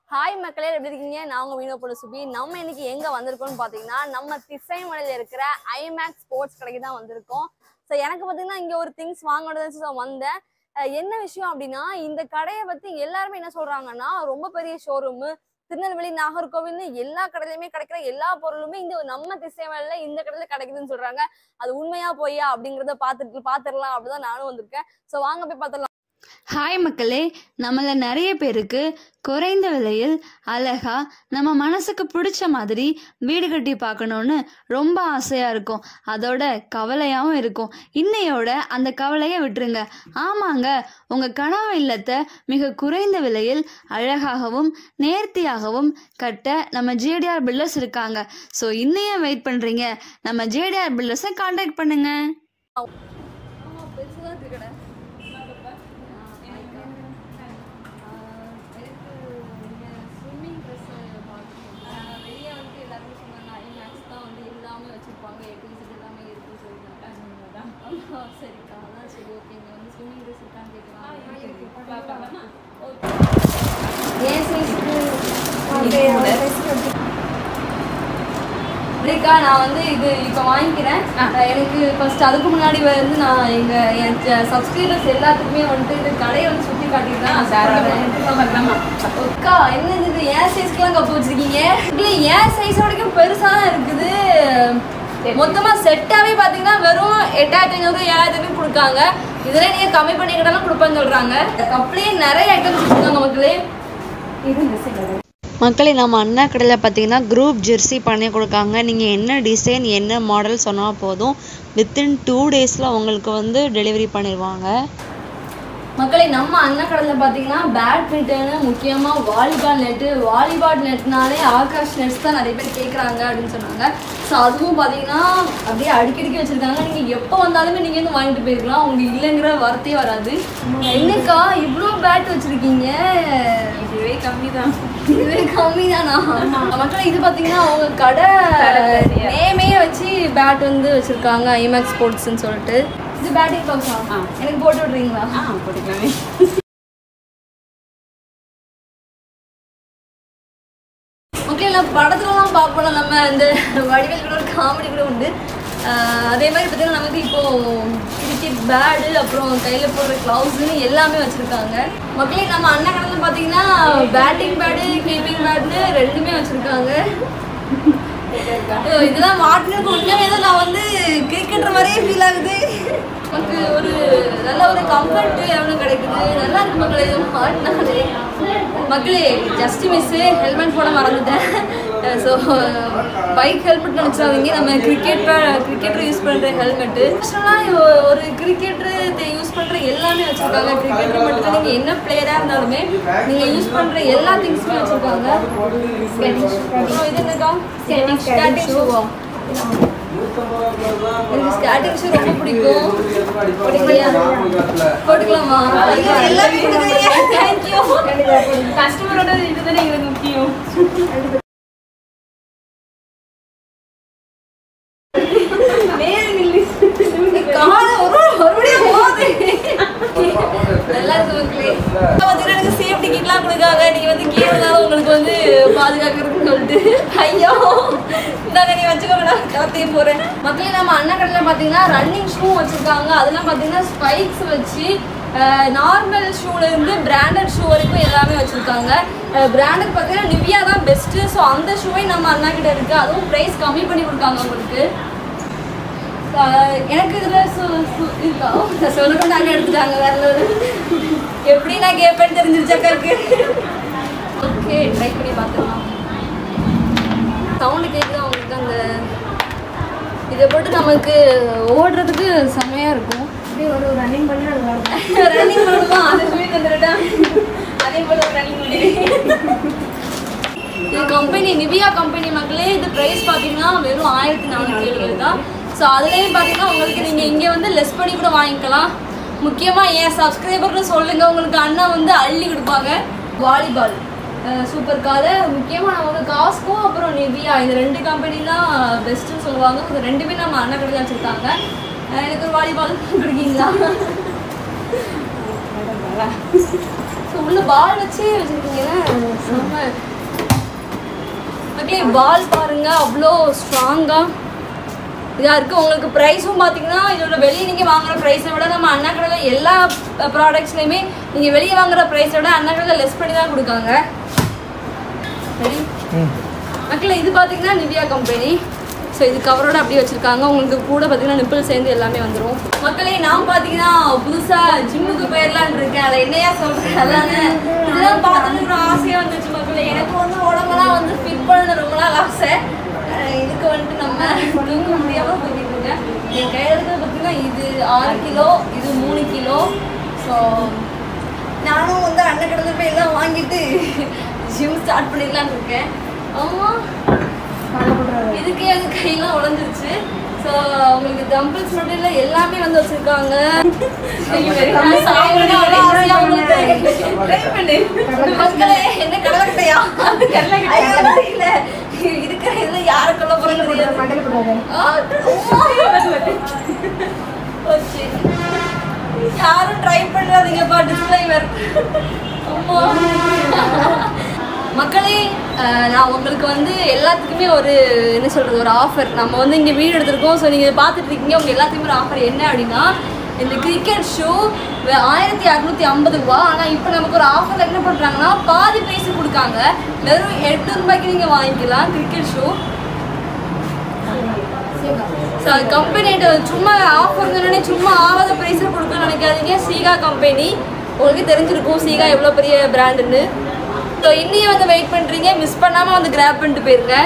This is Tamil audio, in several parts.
ஹாய் மக்களே எப்படி இருக்கீங்க நான் உங்க வீணோ போல சுபி நம்ம இன்னைக்கு எங்க வந்திருக்கோம்னு பாத்தீங்கன்னா நம்ம திசைமலையில இருக்கிற ஐமேக்ஸ் ஸ்போர்ட்ஸ் கடைக்கு தான் வந்திருக்கோம் ஸோ எனக்கு பாத்தீங்கன்னா இங்க ஒரு திங்ஸ் வாங்கணும் ஸோ வந்தேன் அஹ் என்ன விஷயம் அப்படின்னா இந்த கடையை பத்தி எல்லாருமே என்ன சொல்றாங்கன்னா ரொம்ப பெரிய ஷோரூம் திருநெல்வேலி நாகர்கோவில்னு எல்லா கடையிலுமே கிடைக்கிற எல்லா பொருளுமே இந்த நம்ம திசைமலையில இந்த கடையில கிடைக்குதுன்னு சொல்றாங்க அது உண்மையா பொய்யா அப்படிங்கறத பாத்துட்டு பாத்துடலாம் அப்படிதான் நானும் வந்திருக்கேன் ஸோ வாங்க போய் பாத்துடலாம் ஹாய் மக்களே நம்மள நிறைய பேருக்கு குறைந்த விலையில் அழகா நம்ம மனசுக்கு பிடிச்ச மாதிரி வீடு கட்டி பார்க்கணுன்னு ரொம்ப ஆசையா இருக்கும் அதோட கவலையாகவும் இருக்கும் இன்னையோட அந்த கவலையை விட்டுருங்க ஆமாங்க உங்க கனவு இல்லத்தை மிக குறைந்த விலையில் அழகாகவும் நேர்த்தியாகவும் கட்ட நம்ம ஜேடிஆர் பில்டர்ஸ் இருக்காங்க ஸோ இன்னையே வெயிட் பண்றீங்க நம்ம ஜேடிஆர் பில்டர்ஸை காண்டாக்ட் பண்ணுங்க ஆமா பெருசுதான் இருக்கு கடை எனக்கு ஸ்விம்மிங் ட்ரெஸ் பார்க்கணும் வெளியே வந்து எல்லாருமே சொன்னாங்க ஐமேக்ஸ் தான் வந்து எல்லாமே வச்சுருப்பாங்க ஏடிஸ் எல்லாமே இருக்குன்னு சொல்லிட்டாங்க ஆமா, சரிக்கா அதான் சரி ஓகே இங்கே வந்து ஸ்விம்மிங் ட்ரெஸ் இருக்கான்னு கேட்கலாம் ஏன் சைஸ்க்கு அப்படிக்கா நான் வந்து இது இப்போ வாங்கிக்கிறேன் அஹ் எனக்கு ஃபர்ஸ்ட் அதுக்கு முன்னாடி வந்து நான் எங்க என் சப்ஸ்கிரைபர்ஸ் எல்லாத்துக்குமே வந்துட்டு இது கடையை வந்து சுத்தி காட்டியிருக்கேன் அக்கா என்னது இது ஏன் சைஸ்க்குலாம் கப்பு வச்சிருக்கீங்க இல்லை ஏன் சைஸ் வரைக்கும் பெருசா தான் இருக்குது மொத்தமா செட்டாவே பாத்தீங்கன்னா வெறும் எட்டாயிரத்தி ஐநூறு ஏழாயிரத்தி ஐநூறு கொடுக்காங்க இதுல நீங்க கம்மி பண்ணிக்கிட்டாலும் கொடுப்பேன்னு சொல்றாங்க கப்லயே நிறைய ஐட்டம்ஸ் வச்சிருக்காங்க மக்களே மக்களே நம்ம அண்ணா கடையில் பார்த்தீங்கன்னா குரூப் ஜெர்சி பண்ணி கொடுக்காங்க நீங்கள் என்ன டிசைன் என்ன மாடல் சொன்னால் போதும் வித்தின் டூ டேஸில் உங்களுக்கு வந்து டெலிவரி பண்ணிடுவாங்க மக்களே நம்ம அண்ணா கடையில் பார்த்தீங்கன்னா பேட்மிண்டன் முக்கியமாக வாலிபால் நெட்டு வாலிபால் நெட்னாலே ஆகாஷ் நெட்ஸ் தான் நிறைய பேர் கேட்குறாங்க அப்படின்னு சொன்னாங்க ஸோ அதுவும் பார்த்தீங்கன்னா அப்படியே அடிக்கடிக்கு வச்சுருக்காங்க நீங்கள் எப்போ வந்தாலுமே நீங்கள் வந்து வாங்கிட்டு போயிருக்கலாம் உங்களுக்கு இல்லைங்கிற வார்த்தையே வராது என்னக்கா இவ்வளோ பேட் வச்சுருக்கீங்க இதுவே கம்மி தான் இதுவே கம்மி தானா மக்களே இது பார்த்தீங்கன்னா அவங்க கடை நேமே வச்சு பேட் வந்து வச்சுருக்காங்க ஐமேக்ஸ் ஸ்போர்ட்ஸ்னு சொல்லிட்டு இது பேட்டிங் பாக்ஸா எனக்கு போட்டு விட்றீங்களா ஆ போட்டுக்கலாமே ஓகே நான் படத்துலலாம் பார்ப்போம் நம்ம இந்த வடிவேல் கூட ஒரு காமெடி கூட உண்டு ஆஹ் அதே மாதிரி பார்த்தீங்கன்னா நமக்கு இப்போ கிரிக்கெட் பேடு அப்புறம் கையில் போடுற க்ளவுஸ்னு எல்லாமே வச்சுருக்காங்க மக்களே நம்ம அண்ணன் கடையில் பார்த்தீங்கன்னா பேட்டிங் பேடு கீப்பிங் பேட்னு ரெண்டுமே வச்சுருக்காங்க இதெல்லாம் மாட்டினது உண்மையாவே தான் நான் வந்து கிரிக்கெட்டர் மாதிரியே ஃபீல் ஆகுது நமக்கு ஒரு நல்ல ஒரு கம்ஃபர்ட் எவ்வளோ கிடைக்குது நல்லா இருக்கு மக்களே இது மாட்டினாலே மக்களே ஜஸ்ட் மிஸ்ஸு ஹெல்மெட் போட மறந்துட்டேன் ஸோ பைக் ஹெல்மெட் நினச்சிடாதீங்க நம்ம கிரிக்கெட் கிரிக்கெட்டர் யூஸ் பண்ணுற ஹெல்மெட்டு ஆக்சுவலாக ஒரு கிரிக்கெட்டர் யூஸ் பண்ணுற எல்லாமே வச்சுருக்காங்க கிரிக்கெட்டர் மட்டும் நீங்கள் என்ன பிளேயராக இருந்தாலுமே நீங்கள் யூஸ் பண்ணுற எல்லா திங்ஸுமே வச்சுருக்காங்க இது என்னக்கா ஸ்கேட்டிங் ஷூவா எனக்கு ஸ்கேட்டிங் ஷூ ரொம்ப பிடிக்கும் போட்டுக்கலையா? போட்டுக்கலாமா ஐயோ, எல்லாமே கொடுக்குறீங்க தேங்க்யூ கஸ்டமரோட இதுதானே எங்களுக்கு முக்கியம் நேரு நில்லு காலை ஒரு மறுபடியும் போகுது நல்லா இருக்கு மக்களே பார்த்தீங்கன்னா எனக்கு சேஃப்டி கிட்லாம் கொடுக்காங்க நீங்க வந்து கீழே இருந்தாலும் உங்களுக்கு வந்து பாதுகாக்கிறதுன்னு சொல்லிட்டு ஐயோ இந்தாங்க நீ வச்சுக்கோங்க நான் கலத்தையே போறேன் மக்களே நம்ம அண்ணா கடையில் பார்த்தீங்கன்னா ரன்னிங் ஷூ வச்சிருக்காங்க அதெல்லாம் பார்த்தீங்கன்னா ஸ்பைக்ஸ் வச்சு நார்மல் ஷூல இருந்து பிராண்டட் ஷூ வரைக்கும் எல்லாமே வச்சிருக்காங்க பிராண்டட் பார்த்தீங்கன்னா நிவியா தான் பெஸ்ட்டு ஸோ அந்த ஷூவே நம்ம அண்ணா கிட்ட இருக்கு அதுவும் ப்ரைஸ் கம்மி பண்ணி கொடுக்காங்க உங்களுக்கு ஆஹ் எனக்கு இதுல சு- சு- இருக்கா சொல்லணும் நாங்க எடுத்துட்டாங்க வேற level. எப்படி நான் கேட்பேன்னு தெரிஞ்சிருச்சாக்கா இருக்கு ஓகே ட்ரை பண்ணி பார்த்துக்கலாம் சவுண்டு கேட்குது அவங்களுக்கு அந்த இதை போட்டு நமக்கு ஓடுறதுக்கு செம்மையா இருக்கும் அப்படியே ஒரு ரன்னிங் பண்ணி அது வரும் ரன்னிங் பண்ணணுமா அதை சொல்லி தந்துட்டேன் அதே போல ஒரு ரன்னிங் பண்ணி இது கம்பெனி நிவியா கம்பெனி மக்களே இது ப்ரைஸ் பார்த்தீங்கன்னா வெறும் ஆயிரத்தி நானூற்றி எழுபது தான் ஸோ அதுலேயும் பார்த்தீங்கன்னா உங்களுக்கு நீங்கள் இங்கே வந்து லெஸ் பண்ணி கூட வாங்கிக்கலாம் முக்கியமாக என் சப்ஸ்கிரைபர்னு சொல்லுங்க உங்களுக்கு அண்ணா வந்து அள்ளி கொடுப்பாங்க வாலிபால் சூப்பர் கால முக்கியமாக நம்ம வந்து காஸ்கோ அப்புறம் நிவியா இந்த ரெண்டு கம்பெனி தான் பெஸ்ட்டுன்னு சொல்லுவாங்க இது ரெண்டுமே நம்ம அண்ணா கடையில் வச்சுருக்காங்க எனக்கு ஒரு வாலிபால் கொடுக்கீங்களா ஸோ உள்ள பால் வச்சே வச்சிருக்கீங்கன்னா செம்ம பால் பாருங்க அவ்வளோ ஸ்ட்ராங்காக இதாக இருக்குது உங்களுக்கு ப்ரைஸும் பார்த்தீங்கன்னா இதோட வெளியே நீங்கள் வாங்குற ப்ரைஸை விட நம்ம அண்ணா கடையில் எல்லா ப்ராடக்ட்ஸ்லையுமே நீங்கள் வெளியே வாங்குற ப்ரைஸை விட அண்ணா கடையில் லெஸ் பண்ணி தான் கொடுக்காங்க சரி மக்களே இது பார்த்தீங்கன்னா நிவியா கம்பெனி ஸோ இது கவரோட அப்படியே வச்சுருக்காங்க உங்களுக்கு கூட பார்த்தீங்கன்னா நிப்பிள் சேர்ந்து எல்லாமே வந்துடும் மக்களே நான் பார்த்தீங்கன்னா புதுசாக ஜிம்முக்கு போயிடலான்னு இருக்கேன் அதை என்னையா சொல்கிறேன் அதானே இதெல்லாம் பார்த்துட்டு ஒரு ஆசையாக வந்துச்சு மக்களே எனக்கு வந்து உடம்பெல்லாம் வந்து ஃபிட் பண்ண ரொம்ப நாள் ஆசை அஹ் இதுக்கு வந்துட்டு நம்ம தூங்க முடியாமல் தூக்கிட்டு இருக்கேன் என் கையில் இருக்கிறது பார்த்தீங்கன்னா இது ஆறு கிலோ இது மூணு கிலோ ஸோ நானும் வந்து அண்ணன் கடந்து போய் எல்லாம் வாங்கிட்டு ஜிம் ஸ்டார்ட் பண்ணிடலான்னு இருக்கேன் ஆமாம் இதுக்கே அது கையெல்லாம் உடஞ்சிருச்சு ஸோ உங்களுக்கு டம்பிள்ஸ் மட்டும் இல்லை எல்லாமே வந்து வச்சிருக்காங்க நான் சாப்பிடணும் அவ்வளோ ஆசையா உங்களுக்கு. Try பண்ணு. மக்களே, என்ன கடலைக்கட்டையா? ஐயோ, இல்ல. இருக்கிற இதுல யாரை கொல்ல போறேன்னு தெரியாது. ஆ, அம்மா. போச்சு. யாரும் ட்ரை பண்ணாதீங்கப்பா டிஸ்க்ளைமர் அம்மா மக்களே அஹ், நான் உங்களுக்கு வந்து எல்லாத்துக்குமே ஒரு என்ன சொல்கிறது ஒரு ஆஃபர் நம்ம வந்து இங்கே வீடு எடுத்திருக்கோம் ஸோ நீங்கள் பார்த்துட்டு இருக்கீங்க உங்கள் எல்லாத்துக்குமே ஒரு ஆஃபர் என்ன அப்படின்னா இந்த கிரிக்கெட் ஷூ ஆயிரத்தி அறநூற்றி ஐம்பது ரூபா ஆனால் இப்போ நமக்கு ஒரு ஆஃபர் என்ன பண்ணுறாங்கன்னா பாதி ப்ரைஸு கொடுக்காங்க வெறும் எட்டு ரூபாய்க்கு நீங்கள் வாங்கிக்கலாம் கிரிக்கெட் ஷூ ஸோ அது கம்பெனிகிட்ட சும்மா ஆஃபர் சொன்னோடனே சும்மா ஆகாத ப்ரைஸில் கொடுக்க நினைக்காதீங்க சீகா கம்பெனி உங்களுக்கு தெரிஞ்சிருக்கும் சீகா எவ்வளோ பெரிய பிராண்டுன்னு ஸோ இன்னியும் வந்து வெயிட் பண்ணுறீங்க மிஸ் பண்ணாமல் வந்து கிராப் பண்ணிட்டு போயிருங்க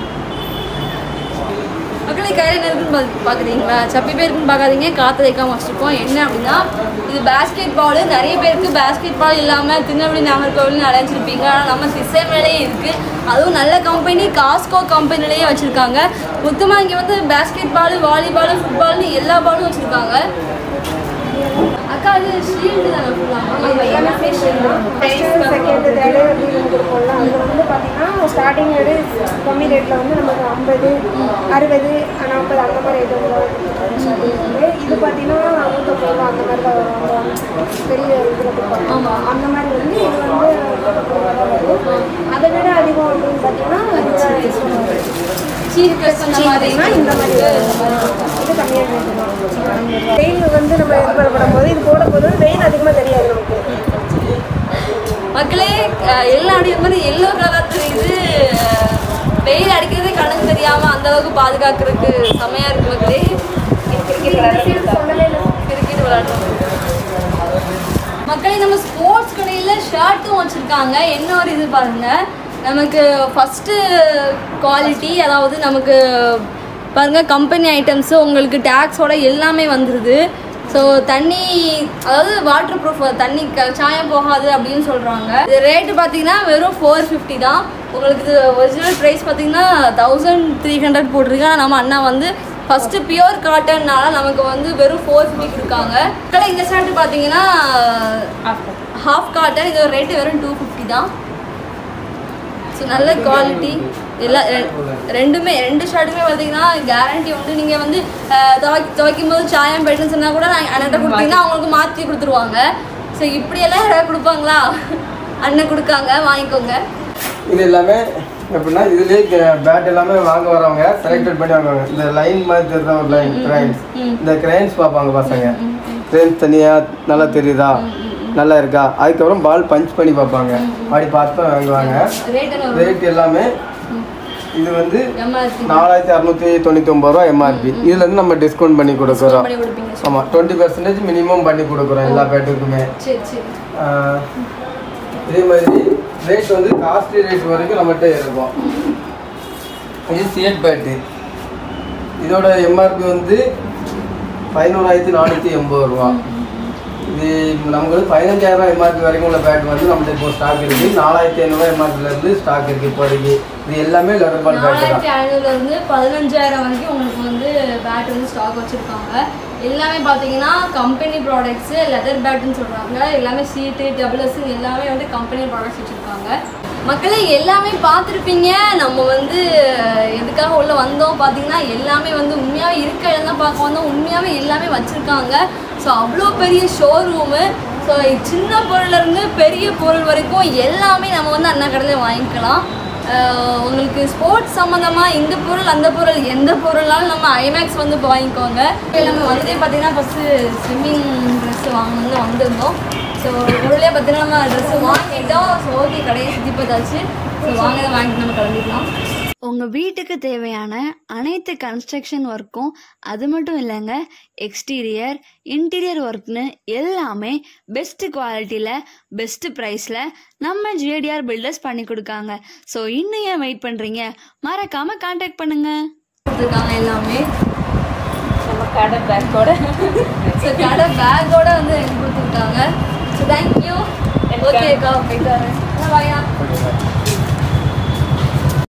மக்களே கையில் என்ன இருக்குன்னு பா- பார்க்குறீங்களா சப்பி பேருக்குன்னு பார்க்காதீங்க காற்று வைக்காம வச்சுருக்கோம் என்ன அப்படின்னா இது பேஸ்கெட் பால் நிறைய பேருக்கு பேஸ்கெட் பால் இல்லாமல் திருநெல்வேலி நாகர்கோவில்னு அலைஞ்சிருப்பீங்க ஆனால் நம்ம சிசேமேலேயே இருக்குது அதுவும் நல்ல கம்பெனி காஸ்கோ கம்பெனிலேயே வச்சுருக்காங்க மொத்தமாக இங்கே வந்து பேஸ்கெட் பால் வாலிபால் ஃபுட்பால்னு எல்லா பாலும் வச்சுருக்காங்க அக்கா அது ஷீல்டு தானே ஃபுல்லாக எல்லாமே ஃபேஷியல் தான் ஃபஸ்ட்டு செகண்ட் தேர்டு அப்படின்னு கொடுப்போம்ல அது வந்து பார்த்தீங்கன்னா ஸ்டார்டிங் ரேட்டு கம்மி ரேட்டில் வந்து நமக்கு ஐம்பது அறுபது நாற்பது அந்த மாதிரி ரேட்டு வந்து இது பார்த்தீங்கன்னா நூற்றம்பது ரூபா அந்த மாதிரி தான் வரும் அந்த பெரிய இதில் கொடுப்பாங்க அந்த மாதிரி வந்து இது வந்து நூற்றம்பது ரூபா வரும் அதை விட அதிகம் அப்படின்னு பார்த்தீங்கன்னா சீர் ப்ளஸ் அந்த மாதிரி பார்த்தீங்கன்னா இந்த மாதிரி வரும். இது கம்மியாக ரேட்டு தான் வெயில் வந்து நம்ம இது பண்ணப்படும் போது இது போடும்போது வெயில் அதிகமாக தெரியாது நமக்கு மக்களே அஹ், எல்லாம் அப்படியே மாதிரி எல்லோ கலர் தெரியுது அஹ், வெயில் அடிக்கிறதே கணக்கு தெரியாம அந்த அளவுக்கு பாதுகாக்கிறதுக்கு செமையா இருக்கு மக்களே கிரிக்கெட் விளையாடுறோம் மக்களே நம்ம ஸ்போர்ட்ஸ் கடையில் ஷர்ட்டும் வச்சுருக்காங்க என்ன ஒரு இது பாருங்க நமக்கு ஃபஸ்ட்டு குவாலிட்டி அதாவது நமக்கு பாருங்க கம்பெனி ஐட்டம்ஸு உங்களுக்கு டேக்ஸோட எல்லாமே வந்துடுது ஸோ தண்ணி அதாவது வாட்டர் ப்ரூஃப் தண்ணி க சாயம் போகாது அப்படின்னு சொல்கிறாங்க இது ரேட்டு பார்த்தீங்கன்னா வெறும் ஃபோர் ஃபிஃப்டி தான் உங்களுக்கு இது ஒரிஜினல் ப்ரைஸ் பார்த்தீங்கன்னா தௌசண்ட் த்ரீ ஹண்ட்ரட் போட்டிருக்கு ஆனால் நம்ம அண்ணா வந்து ஃபஸ்ட்டு பியூர் காட்டன்னால நமக்கு வந்து வெறும் ஃபோர் ஃபிஃப்டி கொடுக்காங்க ஆனால் இந்த ஷர்ட் பார்த்தீங்கன்னா ஹாஃப் காட்டன் இதோட ரேட்டு வெறும் டூ ஃபிஃப்டி தான் ஸோ நல்ல குவாலிட்டி எல்லாம் ரெ- ரெண்டுமே ரெண்டு ஷர்ட்டுமே பார்த்தீங்கன்னா கேரண்டி உண்டு நீங்கள் வந்து அஹ், துவைக்க துவைக்கும் போது சாயம் போயிட்டுன்னு சொன்னால் கூட நான் அண்ணன்ட்ட கொடுத்தீங்கன்னா அவங்களுக்கு மாற்றி கொடுத்துருவாங்க ஸோ இப்படியெல்லாம் யாராவது கொடுப்பாங்களா அண்ணன் கொடுக்காங்க வாங்கிக்கோங்க இது எல்லாமே எப்படின்னா இதுலேயே பேட் எல்லாமே வாங்க வரவங்க செலக்டட் பண்ணி வாங்குவாங்க இந்த லைன் மாதிரி தெரியுதா ஒரு லைன் கிரைன்ஸ் இந்த கிரைன்ஸ் பார்ப்பாங்க பசங்க கிரைன்ஸ் தனியாக நல்லா தெரியுதா நல்லா இருக்கா அதுக்கப்புறம் பால் பஞ்ச் பண்ணி பார்ப்பாங்க அப்படி பார்த்து தான் வாங்குவாங்க ரேட் என்ன ரேட் எல்லாமே இது வந்து எம்ஆர்பி நாலாயிரத்தி அறநூற்றி தொண்ணூற்றி ஒம்பது ரூபா எம்ஆர்பி இதுலேருந்து நம்ம டிஸ்கவுண்ட் பண்ணி கொடுக்குறோம் பண்ணி கொடுப்பீங்க ஆமாம் டுவெண்ட்டி பர்சன்டேஜ் மினிமம் பண்ணி கொடுக்குறோம் எல்லா பேட்டுக்குமே சரி சரி ஆஹ் இதே மாதிரி ரேட் வந்து காஸ்ட்லி ரேட் வரைக்கும் நம்மகிட்ட இருக்கும் இது சிஎட் பேட்டு இதோட எம்ஆர்பி வந்து பதினோராயிரத்தி நானூற்றி எண்பது ரூபா இது நமக்கு வந்து பதினஞ்சாயிரம் எம்ஆர்பி வரைக்கும் உள்ள பேட் வந்து நம்மகிட்ட இப்போ ஸ்டாக் இருக்குது நாலாயிரத்தி ஐநூறுரூவா எம்ஆர்பிலேருந்து ஸ்டாக் இருக்குது இப்போதைக்கு இது எல்லாமே லெதர் பால் பேட்டு தான் நாலாயிரத்தி ஐநூறுல இருந்து பதினஞ்சாயிரம் வரைக்கும் உங்களுக்கு வந்து பேட் வந்து ஸ்டாக் வச்சிருக்காங்க எல்லாமே பார்த்தீங்கன்னா கம்பெனி ப்ராடக்ட்ஸு லெதர் பேட்டுன்னு சொல்கிறாங்க எல்லாமே சீட்டு டபுள்எஸ் எல்லாமே வந்து கம்பெனி ப்ராடக்ட்ஸ் வச்சுருக்காங்க மக்களே எல்லாமே பார்த்துருப்பீங்க நம்ம வந்து எதுக்காக உள்ள வந்தோம் பார்த்தீங்கன்னா எல்லாமே வந்து உண்மையாகவே இருக்க இடம் தான் பார்க்க வந்தோம் உண்மையாகவே எல்லாமே வச்சுருக்காங்க ஸோ அவ்வளோ பெரிய ஷோரூமு ஸோ சின்ன பொருள்லேருந்து பெரிய பொருள் வரைக்கும் எல்லாமே நம்ம வந்து அண்ணா கடையில் வாங்கிக்கலாம் ஆஹ் உங்களுக்கு ஸ்போர்ட்ஸ் சம்மந்தமாக இந்த பொருள் அந்த பொருள் எந்த பொருள்னாலும் நம்ம ஐமேக்ஸ் வந்து இப்போ வாங்கிக்கோங்க இப்போ நம்ம வந்ததே பார்த்தீங்கன்னா ஃபஸ்ட்டு ஸ்விம்மிங் ட்ரெஸ் வாங்கணும்னு வந்திருந்தோம் ஸோ பொருளே பார்த்தீங்கன்னா நம்ம ட்ரெஸ்ஸு வாங்கிட்டோம் ஸோ ஓகே கடையை சுற்றி பார்த்தாச்சு ஸோ வாங்க வாங்கிட்டு நம்ம கிளம்பிக்கலாம் உங்கள் வீட்டுக்கு தேவையான அனைத்து கன்ஸ்ட்ரக்ஷன் ஒர்க்கும் அது மட்டும் இல்லைங்க எக்ஸ்டீரியர் இன்டீரியர் ஒர்க்னு எல்லாமே பெஸ்ட் குவாலிட்டியில் பெஸ்ட் ப்ரைஸில் நம்ம ஜிஏடிஆர் பில்டர்ஸ் பண்ணி கொடுக்காங்க ஸோ இன்னும் ஏன் வெயிட் பண்ணுறீங்க மறக்காமல் காண்டாக்ட் பண்ணுங்கள் கொடுத்துருக்காங்க எல்லாமே நம்ம கடை பேக்கோட ஸோ கடை பேக்கோட வந்து எனக்கு கொடுத்துருக்காங்க ஸோ தேங்க்யூ ஓகேக்கா போயிட்டு வரேன் பாயா ஓகே